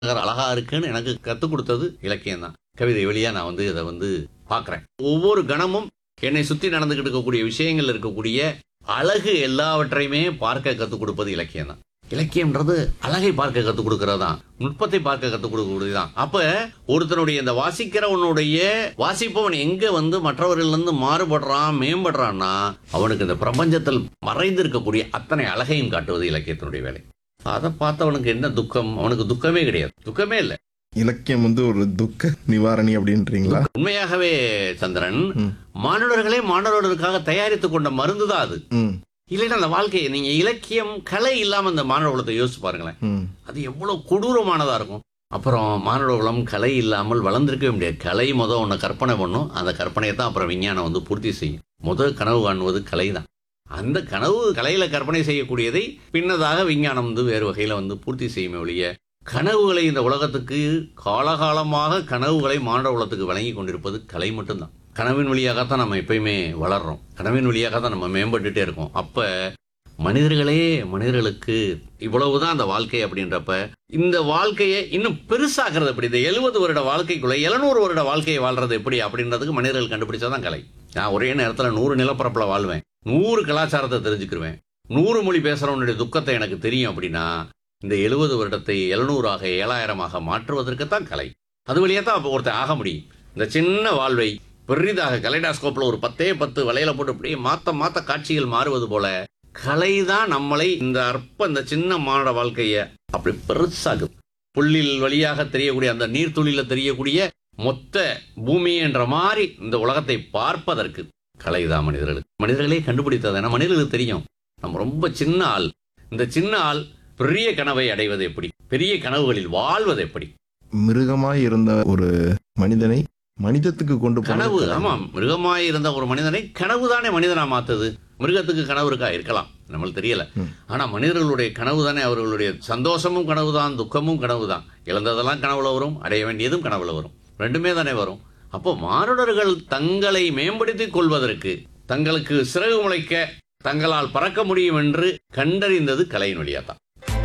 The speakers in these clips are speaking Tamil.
அழகா இருக்குன்னு எனக்கு கற்றுக் கொடுத்தது இலக்கியம் தான் கவிதை வழியா நான் வந்து இதை வந்து பார்க்குறேன் ஒவ்வொரு கணமும் என்னை சுற்றி நடந்துகிட்டு இருக்கக்கூடிய விஷயங்கள் இருக்கக்கூடிய அழகு எல்லாவற்றையுமே பார்க்க கற்றுக் கொடுப்பது இலக்கியம் தான் இலக்கியம்ன்றது அழகை பார்க்க கற்றுக் கொடுக்கறது தான் நுட்பத்தை பார்க்க கற்றுக் கொடுக்கக்கூடியது தான் அப்ப ஒருத்தனுடைய இந்த வாசிக்கிறவனுடைய வாசிப்பவன் எங்க வந்து மற்றவர்களிலிருந்து மாறுபடுறான் மேம்படுறான்னா அவனுக்கு இந்த பிரபஞ்சத்தில் மறைந்து இருக்கக்கூடிய அத்தனை அழகையும் காட்டுவது இலக்கியத்தினுடைய வேலை அதை பார்த்தவனுக்கு என்ன துக்கம் அவனுக்கு துக்கமே கிடையாது துக்கமே இல்லை இலக்கியம் வந்து ஒரு துக்க நிவாரணி அப்படின்றீங்களா உண்மையாகவே சந்திரன் ம். மாணவர்களே மாணவர்களுக்காக தயாரித்துக் கொண்ட மருந்து தான் அது ம் இல்லைன்னா அந்த வாழ்க்கையை நீங்க இலக்கியம் கலை இல்லாம அந்த மாணவ குலத்தை யோசிச்சு பாருங்களேன் ம் அது எவ்வளவு கொடூரமானதா இருக்கும் அப்புறம் மாணவ குலம் கலை இல்லாமல் வளர்ந்திருக்கவே முடியாது கலை முத ஒன்று கற்பனை பண்ணும் அந்த கற்பனையை தான் அப்புறம் விஞ்ஞானம் வந்து பூர்த்தி செய்யும் முதல் கனவு காணுவது கலை தான் அந்த கனவு கலையில கற்பனை செய்யக்கூடியதை பின்னதாக விஞ்ஞானம் வந்து வேறு வகையில வந்து பூர்த்தி செய்யுமே ஒழிய கனவுகளை இந்த உலகத்துக்கு காலகாலமாக கனவுகளை மாணவ குலத்துக்கு வழங்கி கொண்டிருப்பது கலை மட்டும்தான் கனவின் வழியாகத்தான் நம்ம எப்பயுமே வளர்றோம் கனவின் வழியாகத்தான் நம்ம மேம்பட்டுட்டே இருக்கோம் அப்ப மனிதர்களே மனிதர்களுக்கு இவ்வளவுதான் அந்த வாழ்க்கை அப்படின்றப்ப இந்த வாழ்க்கையை இன்னும் பெருசாக்குறது எப்படி இந்த எழுபது வருட வாழ்க்கைக்குள்ள எழுநூறு வருட வாழ்க்கையை வாழ்றது எப்படி அப்படின்றதுக்கு மனிதர்கள் கண்டுபிடிச்சாதான் கலை நான் ஒரே நேரத்தில் நூறு நிலப்பரப்புல வாழ்வேன் நூறு கலாச்சாரத்தை தெரிஞ்சுக்கிருவேன் நூறு மொழி பேசுறவனுடைய துக்கத்தை எனக்கு தெரியும் அப்படின்னா இந்த எழுபது வருடத்தை எழுநூறாக ஏழாயிரமாக மாற்றுவதற்கு தான் கலை அது வழியா தான் அப்போ ஒருத்தன் ஆக முடியும் இந்த சின்ன வாழ்வை பெரிதாக கலைடாஸ்கோப்ல ஒரு பத்தே பத்து வலையில போட்டு அப்படியே மாத்த மாத்த காட்சிகள் மாறுவது போல கலை தான் நம்மளை இந்த அற்ப இந்த சின்ன மானுட வாழ்க்கைய அப்படி பெருசாகுது புள்ளில் வழியாக தெரியக்கூடிய அந்த நீர்த்துளியில தெரியக்கூடிய மொத்த பூமி என்ற மாதிரி இந்த உலகத்தை பார்ப்பதற்கு கலைதான் மனிதர்களுக்கு மனிதர்களே கண்டுபிடித்தது ஏன்னா மனிதர்களுக்கு தெரியும் நம்ம ரொம்ப சின்ன ஆள் இந்த சின்ன ஆள் பெரிய கனவை அடைவது எப்படி பெரிய கனவுகளில் வாழ்வது எப்படி மிருகமாய் இருந்த ஒரு மனிதனை மனிதத்துக்கு கொண்டு போனது கனவு கலை. ஆமாம் மிருகமாய் இருந்த ஒரு மனிதனை கனவு தானே மனிதனா மாத்துது மிருகத்துக்கு கனவு இருக்கா இருக்கலாம் நம்மளுக்கு தெரியல ம். ஆனா மனிதர்களுடைய கனவு தானே அவர்களுடைய சந்தோஷமும் கனவு தான் துக்கமும் கனவு தான் இழந்ததெல்லாம் கனவுல வரும் அடைய வேண்டியதும் கனவுல வரும் ரெண்டுமே தானே வரும் அப்போ மானுடர்கள் தங்களை மேம்படுத்திக் கொள்வதற்கு தங்களுக்கு சிறகு முளைக்க தங்களால் பறக்க முடியும் என்று கண்டறிந்தது கலையின் வழியா தான்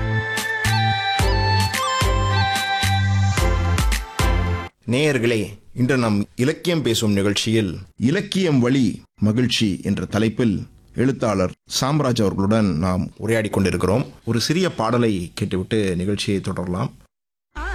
நேயர்களே இன்று நாம் இலக்கியம் பேசும் நிகழ்ச்சியில் இலக்கியம் வழி மகிழ்ச்சி என்ற தலைப்பில் எழுத்தாளர் சாம்ராஜ் அவர்களுடன் நாம் உரையாடி கொண்டிருக்கிறோம் ஒரு சிறிய பாடலை கேட்டுவிட்டு நிகழ்ச்சியை தொடரலாம்